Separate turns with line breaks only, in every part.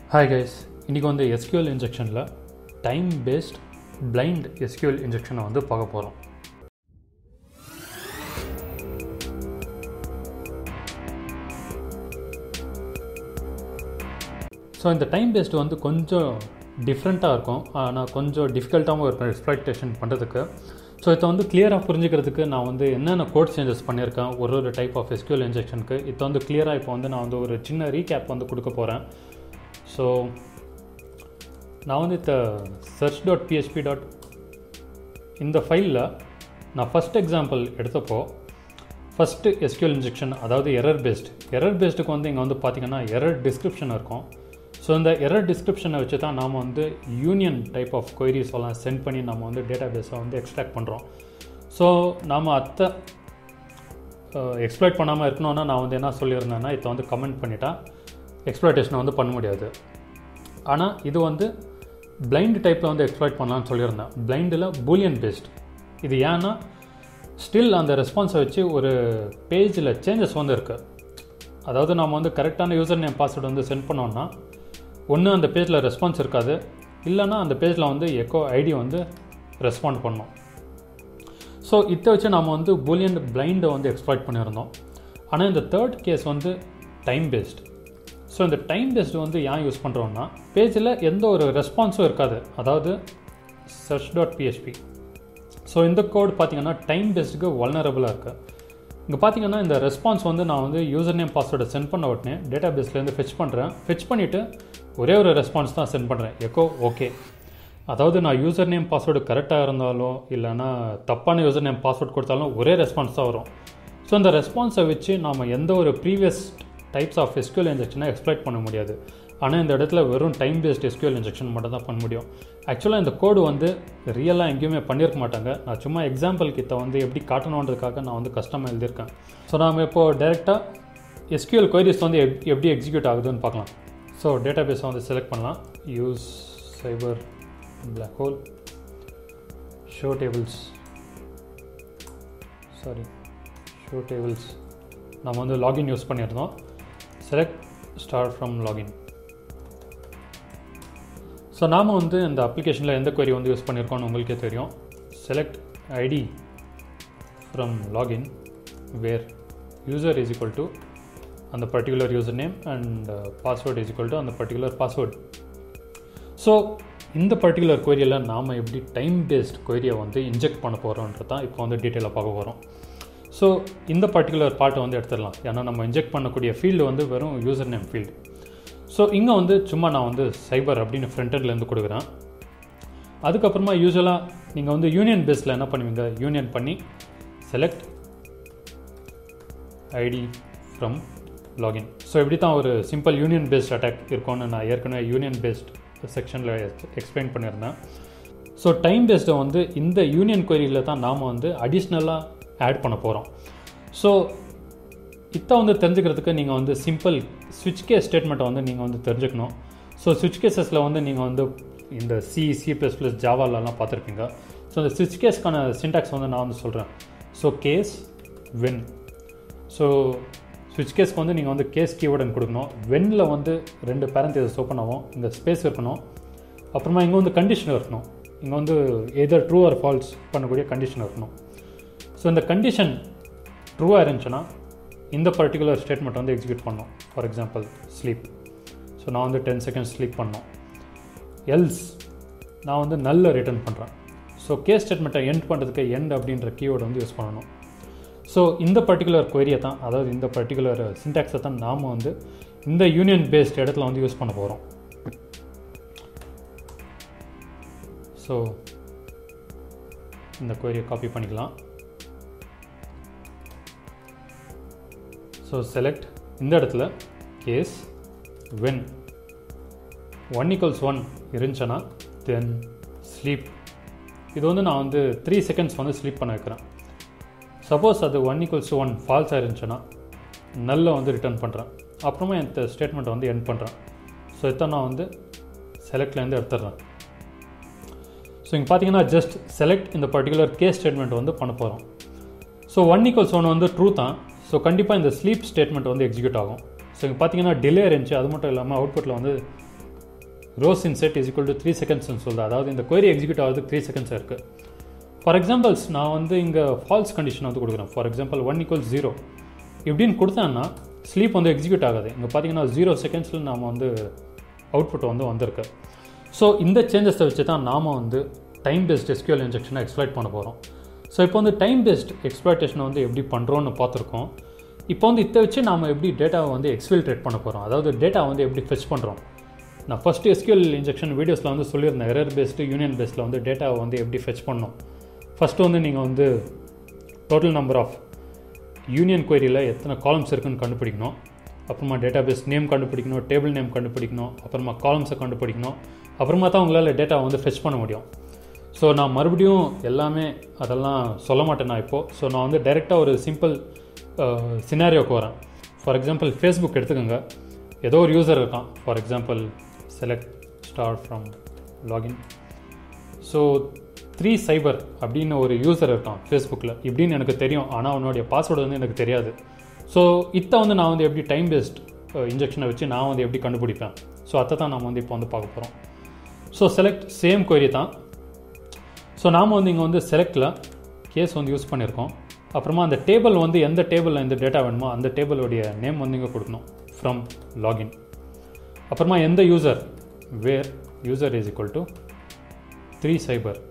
hi guys இன்றைக்கி வந்து SQL இன்ஜெக்ஷனில் டைம் பேஸ்ட் பிளைண்ட் எஸ்கியூஎல் இன்ஜெக்ஷனை வந்து பார்க்க போகிறோம் ஸோ இந்த டைம் பேஸ்ட் வந்து கொஞ்சம் டிஃப்ரெண்ட்டாக இருக்கும் ஆனால் கொஞ்சம் டிஃபிகல்ட்டாகவும் இருக்கும் எக்ஸ்ப்ளாய்டேஷன் பண்ணுறதுக்கு ஸோ இதை வந்து கிளியராக புரிஞ்சுக்கிறதுக்கு நான் வந்து என்னென்ன கோட் சேஞ்சஸ் பண்ணியிருக்கேன் ஒரு ஒரு டைப் ஆஃப் எஸ்கியூஎல் இன்ஜெக்ஷனுக்கு இப்போ வந்து கிளியராக இப்போ வந்து நான் வந்து ஒரு சின்ன ரீகேப் வந்து கொடுக்க போகிறேன் ஸோ நான் வந்து இந்த சர்ச் டாட் பிஹெச்பி டாட் இந்த ஃபைலில் நான் ஃபஸ்ட் எக்ஸாம்பிள் எடுத்தப்போ ஃபஸ்ட்டு எஸ்கியூஎல் இன்ஜெக்ஷன் அதாவது எரர் பேஸ்ட் எரர் பேஸ்ட்டுக்கு வந்து இங்கே வந்து பார்த்திங்கன்னா எரர் டிஸ்கிரிப்ஷன் இருக்கும் ஸோ இந்த எரர் டிஸ்கிரிப்ஷனை வச்சு தான் நாம் வந்து யூனியன் டைப் ஆஃப் கொயரிஸ் எல்லாம் சென்ட் பண்ணி நம்ம வந்து டேட்டா பேஸை வந்து எக்ஸ்ட்ராக்ட் பண்ணுறோம் ஸோ நாம் அத்தை எக்ஸ்ப்ளாய்ட் பண்ணாமல் இருக்கணும்னா நான் வந்து என்ன சொல்லியிருந்தேன்னா இதை வந்து கமெண்ட் பண்ணிட்டா எக்ஸ்ப்ளாய்டேஷனை வந்து பண்ண முடியாது ஆனால் இது வந்து பிளைண்ட் டைப்பில் வந்து எக்ஸ்ப்ளாய்ட் பண்ணலான்னு சொல்லியிருந்தேன் பிளைண்டில் பூலியன் பேஸ்ட் இது ஏன்னா ஸ்டில் அந்த ரெஸ்பான்ஸை வச்சு ஒரு பேஜில் சேஞ்சஸ் வந்து இருக்குது அதாவது நம்ம வந்து கரெக்டான யூசர் நேம் பாஸ்வேர்டு வந்து சென்ட் பண்ணோன்னா ஒன்று அந்த பேஜில் ரெஸ்பான்ஸ் இருக்காது இல்லைன்னா அந்த பேஜில் வந்து எக்கோ ஐடி வந்து ரெஸ்பாண்ட் பண்ணோம் ஸோ இதை வச்சு நம்ம வந்து பூலியன் பிளைண்டை வந்து எக்ஸ்ப்ளாய்ட் பண்ணியிருந்தோம் ஆனால் இந்த தேர்ட் கேஸ் வந்து டைம் பேஸ்ட் ஸோ இந்த டைம் பேஸ்டு வந்து ஏன் யூஸ் பண்ணுறோன்னா பேஜில் எந்த ஒரு ரெஸ்பான்ஸும் இருக்காது அதாவது சர்ச் டாட் பிஹெச்பி ஸோ இந்த கோட் பார்த்தீங்கன்னா டைம் பேஸ்டுக்கு வல்னரபுளாக இருக்குது இங்கே பார்த்தீங்கன்னா இந்த ரெஸ்பான்ஸ் வந்து நான் வந்து யூசர் நேம் பாஸ்வேர்டை சென்ட் பண்ண உடனே டேட்டா பேஸ்லேருந்து ஃபெச் பண்ணுறேன் ஃபெச் பண்ணிவிட்டு ஒரே ஒரு ரெஸ்பான்ஸ் தான் சென்ட் பண்ணுறேன் எக்கோ ஓகே அதாவது நான் யூசர் நேம் பாஸ்வேர்டு கரெக்டாக இருந்தாலும் இல்லைனா தப்பான யூசர் நேம் பாஸ்வேர்டு கொடுத்தாலும் ஒரே ரெஸ்பான்ஸ் தான் வரும் ஸோ அந்த ரெஸ்பான்ஸை வச்சு நாம் எந்த ஒரு ப்ரீவியஸ் டைப்ஸ் ஆஃப் எஸ்கியூஎல் இன்ஜெக்ஷனை எக்ஸ்ப்ளைட் பண்ண முடியாது ஆனால் இந்த இடத்துல வெறும் டைம் பேஸ்ட் எஸ்கியூஎல் இன்ஜெக்ஷன் மட்டும் தான் பண்ண முடியும் ஆக்சுவலாக இந்த கோடு வந்து ரியலாக எங்கேயுமே பண்ணியிருக்க மாட்டாங்க நான் சும்மா எக்ஸாம்பிள் கிட்ட வந்து எப்படி காட்டணுன்றதுக்காக நான் வந்து கஷ்டமாக எழுதியிருக்கேன் ஸோ நாம் இப்போது டேரெக்டாக எஸ்கியூஎல் கொயரிஸ் வந்து எப் எப்படி எக்ஸிக்யூட் ஆகுதுன்னு பார்க்கலாம் ஸோ டேட்டா பேஸை வந்து செலக்ட் பண்ணலாம் use cyber black hole show tables sorry show tables நம்ம வந்து லாகின் யூஸ் பண்ணியிருந்தோம் select star from login so நாம் வந்து இந்த அப்ளிகேஷனில் எந்த கொயரி வந்து யூஸ் பண்ணியிருக்கோம்னு உங்களுக்கே தெரியும் select ID from login where user is equal to அந்த particular user name and password is equal to அந்த பர்டிகுலர் பாஸ்வேர்ட் ஸோ இந்த பர்டிகுலர் கொயரியில் நாம் எப்படி டைம் பேஸ்ட் கொயரியை வந்து இன்ஜெக்ட் பண்ண போகிறோன்றது தான் இப்போ வந்து டீட்டெயிலாக பார்க்க போகிறோம் ஸோ இந்த பர்டிகுலர் பார்ட்டை வந்து எடுத்துடலாம் ஏன்னா நம்ம இன்ஜெக்ட் பண்ணக்கூடிய ஃபீல்டு வந்து வெறும் யூசர் நேம் ஃபீல்டு ஸோ இங்கே வந்து சும்மா நான் வந்து சைபர் அப்படின்னு ஃப்ரண்டர்லேருந்து கொடுக்குறேன் அதுக்கப்புறமா யூஸ்வலாக நீங்கள் வந்து யூனியன் பேஸில் என்ன பண்ணுவீங்க யூனியன் பண்ணி select ID from login so இப்படி தான் ஒரு சிம்பிள் யூனியன் பேஸ்ட் அட்டாக் இருக்கும்னு நான் ஏற்கனவே யூனியன் பேஸ்ட் செக்ஷனில் எக்ஸ்பிளைன் பண்ணியிருந்தேன் ஸோ டைம் பேஸ்டை வந்து இந்த யூனியன் கொயரியில் தான் நாம் வந்து அடிஷ்னலாக ஆட் பண்ண போகிறோம் ஸோ இதை வந்து தெரிஞ்சுக்கிறதுக்கு நீங்கள் வந்து சிம்பிள் ஸ்விட்ச் கேஸ் ஸ்டேட்மெண்ட்டை வந்து நீங்கள் வந்து தெரிஞ்சுக்கணும் ஸோ ஸ்விட்ச் கேசஸில் வந்து நீங்கள் வந்து இந்த சி சி ப்ளஸ் ப்ளஸ் ஜாவாலெலாம் பார்த்துருப்பீங்க ஸோ இந்த ஸ்விட்ச் கேஸ்க்கான சின்டாக்ஸ் வந்து நான் வந்து சொல்கிறேன் ஸோ கேஸ் வென் ஸோ ஸ்விட்ச் கேஸ்க்கு வந்து நீங்கள் வந்து கேஸ் கீவேர்டுன்னு கொடுக்கணும் வென்னில் வந்து ரெண்டு பேரண்ட் இதை ஓப்பன் ஆகும் இந்த ஸ்பேஸ் இருக்கணும் அப்புறமா இங்கே வந்து கண்டிஷன் இருக்கணும் இங்கே வந்து எதர் ட்ரூ ஆர் ஃபால்ஸ் பண்ணக்கூடிய கண்டிஷன் இருக்கணும் ஸோ இந்த கண்டிஷன் ட்ரூவாக இருந்துச்சுன்னா இந்த பர்டிகுலர் ஸ்டேட்மெண்ட் வந்து எக்ஸிக்யூட் பண்ணோம் ஃபார் எக்ஸாம்பிள் ஸ்லீப் ஸோ நான் வந்து டென் செகண்ட்ஸ் ஸ்லீப் பண்ணோம் எல்ஸ் நான் வந்து நல்ல ரிட்டர்ன் பண்ணுறேன் ஸோ கேஸ் ஸ்டேட்மெண்ட்டை எண்ட் பண்ணுறதுக்கு எண்ட் அப்படின்ற கீவேர்டு வந்து யூஸ் பண்ணணும் ஸோ இந்த பர்டிகுலர் கொயரியை தான் அதாவது இந்த பர்டிகுலர் சின்டாக்ஸை தான் நாம் வந்து இந்த யூனியன் பேஸ்ட் இடத்துல வந்து யூஸ் பண்ண போகிறோம் ஸோ இந்த கொயரியை காப்பி பண்ணிக்கலாம் ஸோ செலக்ட் இந்த இடத்துல case when one equals one இருந்துச்சுன்னா தென் ஸ்லீப் இது வந்து நான் வந்து த்ரீ செகண்ட்ஸ் வந்து ஸ்லீப் பண்ண வைக்கிறேன் சப்போஸ் அது ஒன் ஈக்குவல்ஸ் ஒன் ஃபால்ஸாக இருந்துச்சுன்னா நல்ல வந்து ரிட்டர்ன் பண்ணுறேன் அப்புறமா இந்த ஸ்டேட்மெண்ட்டை வந்து என் பண்ணுறேன் ஸோ இதை நான் வந்து செலக்ட்லேருந்து எடுத்துடுறேன் ஸோ இங்கே பார்த்தீங்கன்னா ஜஸ்ட் செலக்ட் இந்த பர்டிகுலர் கேஸ் ஸ்டேட்மெண்ட் வந்து பண்ண போகிறோம் ஸோ ஒன் ஈக்குவல்ஸ் ஒன் வந்து ட்ரூ தான் ஸோ கண்டிப்பாக இந்த ஸ்லீப் ஸ்டேட்மெண்ட் வந்து எக்ஸிக்யூட் ஆகும் ஸோ இங்கே பார்த்தீங்கன்னா டிலே இருந்துச்சு அது மட்டும் இல்லாமல் அவுட்புட்டில் வந்து rows in set is equal to three செகண்ட்ஸ்னு சொல்லுது அதாவது இந்த query எக்ஸிக்யூட் ஆகுது த்ரீ செகண்ட்ஸ் இருக்குது ஃபார் எக்ஸாம்பிள்ஸ் நான் வந்து இங்கே ஃபால்ஸ் கண்டிஷன் வந்து கொடுக்குறேன் for example one equal zero இப்படின்னு கொடுத்தேன்னா ஸ்லீப் வந்து எக்ஸிக்யூட் ஆகாது இங்கே பார்த்தீங்கன்னா ஜீரோ செகண்ட்ஸில் நாம் வந்து அவுட்புட் வந்து வந்திருக்கு ஸோ இந்த சேஞ்சஸை வச்சு தான் நாம் வந்து டைம் பேஸ்ட் எஸ்கியூஎல் இன்ஜெக்ஷனை எக்ஸ்ப்ளாய்ட் பண்ண போகிறோம் ஸோ இப்போ வந்து டைம் பேஸ்ட் எக்ஸ்ப்ளாய்டேஷனை வந்து எப்படி பண்ணுறோன்னு பார்த்துருக்கோம் இப்போ வந்து இதை வச்சு நாம் எப்படி டேட்டாவை வந்து எக்ஸ்ஃபில்ட்ரேட் பண்ண போகிறோம் அதாவது டேட்டா வந்து எப்படி ஃபெச் பண்ணுறோம் நான் ஃபஸ்ட்டு எஸ்கியூஎல் இன்ஜெக்ஷன் வீடியோஸில் வந்து சொல்லியிருந்தேன் எரர் பேஸ்டு யூனியன் பேஸ்டில் வந்து டேட்டாவை வந்து எப்படி ஃபெச் பண்ணணும் ஃபஸ்ட்டு வந்து நீங்கள் வந்து டோட்டல் நம்பர் ஆஃப் யூனியன் கொயரியில் எத்தனை காலம்ஸ் இருக்குன்னு கண்டுபிடிக்கணும் அப்புறமா டேட்டா பேஸ் நேம் கண்டுபிடிக்கணும் டேபிள் நேம் கண்டுபிடிக்கணும் அப்புறமா காலம்ஸை கண்டுபிடிக்கணும் அப்புறமா தான் உங்களால் டேட்டா வந்து ஃபெச் பண்ண முடியும் ஸோ நான் மறுபடியும் எல்லாமே அதெல்லாம் சொல்ல மாட்டேன் நான் இப்போது ஸோ நான் வந்து டைரெக்டாக ஒரு சிம்பிள் சினாரியோக்கு வரேன் ஃபார் எக்ஸாம்பிள் ஃபேஸ்புக் எடுத்துக்கோங்க ஏதோ ஒரு யூசர் இருக்கான் for example select star from login so three cyber அப்படின்னு ஒரு யூசர் இருக்கான் ஃபேஸ்புக்கில் இப்படின்னு எனக்கு தெரியும் ஆனால் அவனுடைய பாஸ்வேர்டு வந்து எனக்கு தெரியாது ஸோ இதை வந்து நான் வந்து எப்படி டைம் பேஸ்ட் இன்ஜெக்ஷனை வச்சு நான் வந்து எப்படி கண்டுபிடிப்பேன் ஸோ அதை தான் நம்ம வந்து இப்போ வந்து பார்க்க போகிறோம் ஸோ செலக்ட் சேம் கொயரி தான் ஸோ நாம் வந்து இங்கே வந்து செலக்டில் கேஸ் வந்து யூஸ் பண்ணியிருக்கோம் அப்புறமா அந்த டேபிள் வந்து எந்த டேபிளில் இந்த டேட்டா வேணுமோ அந்த டேபிளுடைய நேம் வந்து இங்கே கொடுக்கணும் ஃப்ரம் லாகின் அப்புறமா எந்த user where user is equal to three cyber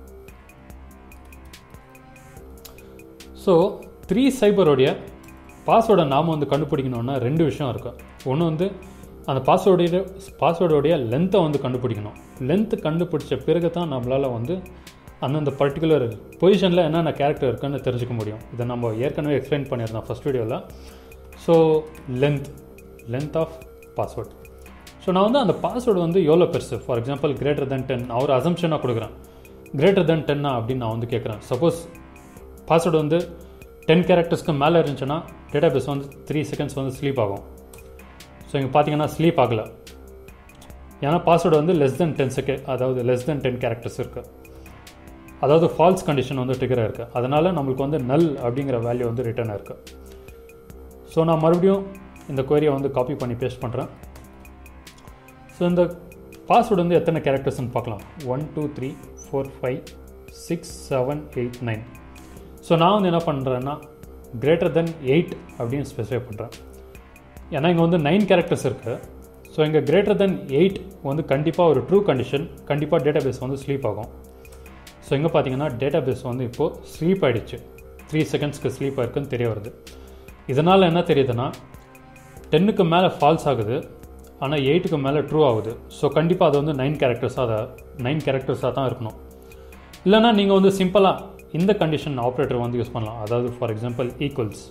so three சைபரோடைய பாஸ்வேர்டை நாம் வந்து கண்டுபிடிக்கணுன்னா ரெண்டு விஷயம் இருக்கும் ஒன்று வந்து அந்த பாஸ்வேர்டைய பாஸ்வேர்டோடைய லென்த்தை வந்து கண்டுபிடிக்கணும் லென்த்து கண்டுபிடிச்ச பிறகு தான் நம்மளால் வந்து அந்தந்த பர்டிகுலர் பொசிஷனில் என்னென்ன கேரக்டர் இருக்குன்னு தெரிஞ்சுக்க முடியும் இதை நம்ம ஏற்கனவே எக்ஸ்பிளைன் பண்ணியிருந்தோம் ஃபஸ்ட் வீடியோவில் so length length of password so நான் வந்து அந்த பாஸ்வேர்டு வந்து எவ்வளோ பெருசு for example greater than ten நான் ஒரு அசம்ஷனாக கொடுக்குறேன் கிரேட்டர் தென் டென்னா அப்படின்னு நான் வந்து கேட்குறேன் சப்போஸ் பாஸ்வேர்டு வந்து டென் கேரக்டர்ஸ்க்கு மேலே இருந்துச்சுன்னா டேட்டா பேஸ் வந்து த்ரீ செகண்ட்ஸ் வந்து ஸ்லீப் ஆகும் ஸோ இங்கே பார்த்தீங்கன்னா ஸ்லீப் ஆகலை ஏன்னா பாஸ்வேர்டு வந்து லெஸ் தென் டென் செகண்ட் அதாவது லெஸ் தென் டென் கேரக்டர்ஸ் இருக்குது அதாவது ஃபால்ஸ் கண்டிஷன் வந்து ட்ரிகராக இருக்குது அதனால் நம்மளுக்கு வந்து நல் அப்படிங்கிற வேல்யூ வந்து ரிட்டர்ன் இருக்குது ஸோ நான் மறுபடியும் இந்த கொயரியை வந்து காப்பி பண்ணி பேஸ்ட் பண்ணுறேன் ஸோ இந்த பாஸ்வேர்டு வந்து எத்தனை கேரக்டர்ஸ்னு பார்க்கலாம் one two three four five six seven eight nine so நான் வந்து என்ன பண்ணுறேன்னா கிரேட்டர் தென் எயிட் அப்படின்னு ஸ்பெசிஃபை பண்ணுறேன் ஏன்னா இங்கே வந்து நைன் கேரக்டர்ஸ் இருக்குது ஸோ இங்கே கிரேட்டர் தென் எயிட் வந்து கண்டிப்பாக ஒரு ட்ரூ கண்டிஷன் கண்டிப்பாக டேட்டா பேஸ் வந்து ஸ்லீப் ஆகும் ஸோ இங்கே பார்த்தீங்கன்னா டேட்டா பேஸ் வந்து இப்போது ஸ்லீப் ஆகிடுச்சு த்ரீ செகண்ட்ஸ்க்கு ஸ்லீப் ஆயிருக்குன்னு தெரிய வருது இதனால் என்ன தெரியுதுன்னா டென்னுக்கு மேலே ஃபால்ஸ் ஆகுது ஆனால் எயிட்டுக்கு மேலே ட்ரூ ஆகுது ஸோ கண்டிப்பாக அது வந்து நைன் கேரக்டர்ஸாக அதை நைன் கேரக்டர்ஸாக தான் இருக்கணும் இல்லைனா நீங்கள் வந்து சிம்பிளாக இந்த கண்டிஷன் ஆப்ரேட்டர் வந்து யூஸ் பண்ணலாம் அதாவது for example equals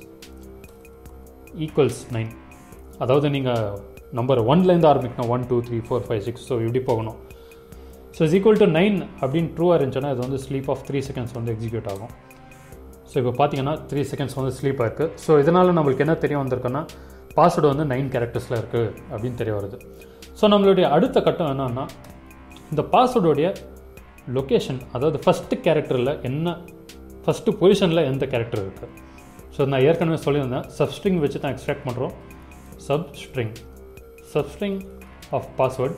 equals nine அதாவது நீங்கள் நம்பர் ஒன்லேருந்து ஆரம்பிக்கணும் one two three four five six so இப்படி போகணும் so is equal to nine அப்படின்னு ட்ரூவாக இருந்துச்சுன்னா இது வந்து ஸ்லீப் ஆஃப் த்ரீ செகண்ட்ஸ் வந்து எக்ஸிக்யூட் ஆகும் ஸோ இப்போ பார்த்தீங்கன்னா த்ரீ செகண்ட்ஸ் வந்து ஸ்லீப் ஆயிருக்கு ஸோ இதனால் நம்மளுக்கு என்ன தெரிய வந்திருக்குன்னா பாஸ்வேர்டு வந்து நைன் கேரக்டர்ஸில் இருக்குது அப்படின்னு தெரிய வருது ஸோ நம்மளுடைய அடுத்த கட்டம் என்னன்னா இந்த பாஸ்வேர்டோடைய லொக்கேஷன் அதாவது ஃபஸ்ட்டு கேரக்டரில் என்ன ஃபஸ்ட்டு பொசிஷனில் எந்த கேரக்டர் இருக்குது ஸோ நான் ஏற்கனவே சொல்லியிருந்தேன் சப்ஸ்ட்ரிங் வச்சு தான் எக்ஸ்ட்ராக்ட் பண்ணுறோம் substring substring of password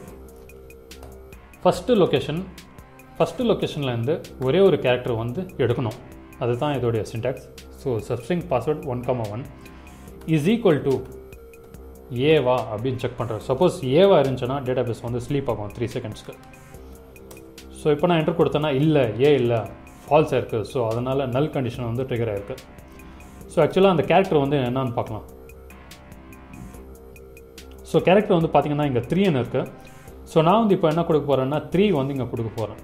first location first லொக்கேஷன்லேருந்து ஒரே ஒரு கேரக்டர் வந்து எடுக்கணும் அதுதான் இதோடைய syntax so substring password one comma one is equal to ஏவா அப்படின்னு செக் பண்ணுறேன் சப்போஸ் ஏவா இருந்துச்சுன்னா டேட்டா பேஸ் வந்து ஸ்லீப் ஆகும் த்ரீ செகண்ட்ஸ்க்கு ஸோ இப்போ நான் என்டர் கொடுத்தேன்னா இல்லை ஏ இல்லை ஃபால்ஸ் இருக்குது ஸோ அதனால் நல் கண்டிஷன் வந்து ட்ரிகர் ஆயிருக்கு ஸோ ஆக்சுவலாக அந்த கேரக்டர் வந்து என்னன்னு பார்க்கலாம் ஸோ கேரக்டர் வந்து பார்த்தீங்கன்னா இங்கே த்ரீன்னு இருக்குது ஸோ நான் வந்து இப்போ என்ன கொடுக்க போகிறேன்னா த்ரீ வந்து இங்கே கொடுக்க போகிறேன்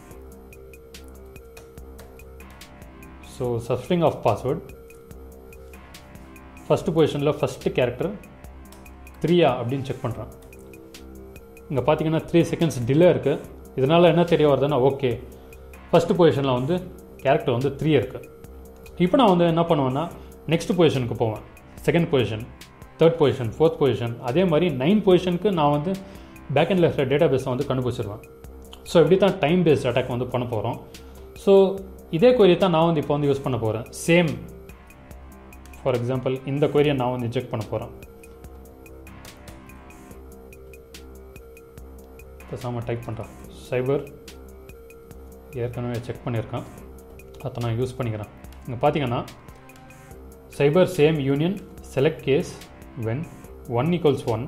so substring of password first பொசிஷனில் ஃபஸ்ட்டு கேரக்டர் த்ரீயா அப்படின்னு செக் பண்ணுறேன் இங்கே பார்த்தீங்கன்னா த்ரீ செகண்ட்ஸ் டிலே இருக்குது இதனால் என்ன தெரிய வருதுன்னா ஓகே ஃபஸ்ட்டு பொசிஷனில் வந்து கேரக்டர் வந்து த்ரீ இருக்குது இப்போ நான் வந்து என்ன பண்ணுவேன்னா நெக்ஸ்ட் பொசிஷனுக்கு போவேன் second position third position fourth position அதே மாதிரி நைன் பொசிஷனுக்கு நான் வந்து பேக் அண்ட் லெஃப்டில் டேட்டா பேஸை வந்து கண்டுபிடிச்சிருவேன் ஸோ இப்படி தான் டைம் பேஸ்ட் அட்டாக் வந்து பண்ண போகிறோம் ஸோ இதே கொயரி தான் நான் வந்து இப்போ வந்து யூஸ் பண்ண போகிறேன் சேம் ஃபார் எக்ஸாம்பிள் இந்த கொயரியை நான் வந்து இன்ஜெக்ட் பண்ண போகிறேன் பேசாமல் டைப் பண்ணுறேன் சைபர் ஏற்கனவே செக் பண்ணியிருக்கேன் அதை நான் யூஸ் பண்ணிக்கிறேன் இங்கே பார்த்தீங்கன்னா cyber same union select case when one equals one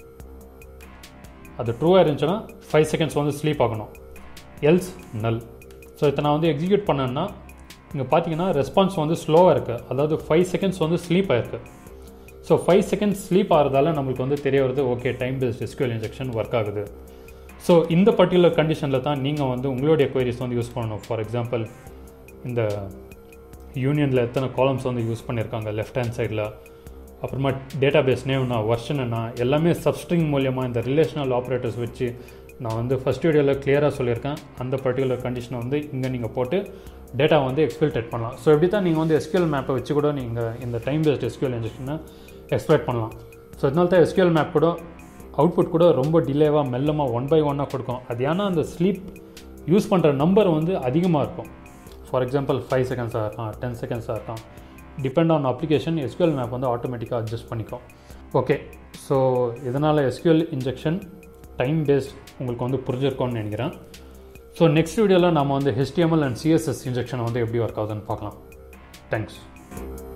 அது ட்ரூவாக இருந்துச்சுன்னா ஃபைவ் செகண்ட்ஸ் வந்து ஸ்லீப் ஆகணும் எல்ஸ் நல் ஸோ இதை நான் வந்து எக்ஸிக்யூட் பண்ணேன்னா இங்கே பார்த்தீங்கன்னா ரெஸ்பான்ஸ் வந்து ஸ்லோவாக இருக்குது அதாவது ஃபைவ் செகண்ட்ஸ் வந்து ஸ்லீப் ஆயிருக்கு ஸோ ஃபைவ் செகண்ட்ஸ் ஸ்லீப் ஆகிறதால நம்மளுக்கு வந்து தெரிய வருது okay time based SQL injection work ஆகுது ஸோ இந்த பர்டிகுலர் கண்டிஷனில் தான் நீங்கள் வந்து உங்களுடைய queries வந்து யூஸ் பண்ணணும் ஃபார் எக்ஸாம்பிள் இந்த யூனியனில் எத்தனை காலம்ஸ் வந்து யூஸ் பண்ணியிருக்காங்க லெஃப்ட் ஹேண்ட் சைடில் அப்புறமா டேட்டா பேஸ் நேம்னா வெர்ஷன் என்ன எல்லாமே சப்ஸ்ட்ரிங் மூலியமாக இந்த ரிலேஷனல் ஆப்ரேட்டர்ஸ் வச்சு நான் வந்து ஃபஸ்ட் வீடியோவில் கிளியராக சொல்லியிருக்கேன் அந்த பர்டிகுலர் கண்டிஷனை வந்து இங்கே நீங்கள் போட்டு டேட்டா வந்து எக்ஸ்பில்டேட் பண்ணலாம் ஸோ இப்படி தான் நீங்கள் வந்து எஸ்கியூஎல் மேப்பை வச்சு கூட நீங்கள் இந்த டைம் பேஸ்ட் எஸ்கியூஎல் இன்ஜெக்ஷனை எக்ஸ்பிளைட் பண்ணலாம் ஸோ இதனால தான் எஸ்கியூஎல் மேப் கூட அவுட்புட் கூட ரொம்ப டிலேவாக மெல்லமாக ஒன் பை ஒன்னாக கொடுக்கும் அது ஏன்னா அந்த ஸ்லீப் யூஸ் பண்ணுற நம்பர் வந்து அதிகமாக இருக்கும் ஃபார் எக்ஸாம்பிள் ஃபைவ் செகண்ட்ஸாக இருக்கலாம் டென் செகண்ட்ஸாக இருக்கலாம் depend on application SQL map வந்து ஆட்டோமேட்டிக்காக அட்ஜஸ்ட் பண்ணிக்கும் ஓகே ஸோ இதனால் எஸ்கியூஎல் இன்ஜெக்ஷன் டைம் பேஸ்ட் உங்களுக்கு வந்து புரிஞ்சிருக்கோன்னு நினைக்கிறேன் ஸோ நெக்ஸ்ட் வீடியோவில் நம்ம வந்து HTML அண்ட் சிஎஸ்எஸ் இன்ஜெக்ஷன் வந்து எப்படி ஒர்க் ஆகுதுன்னு பார்க்கலாம் தேங்க்ஸ்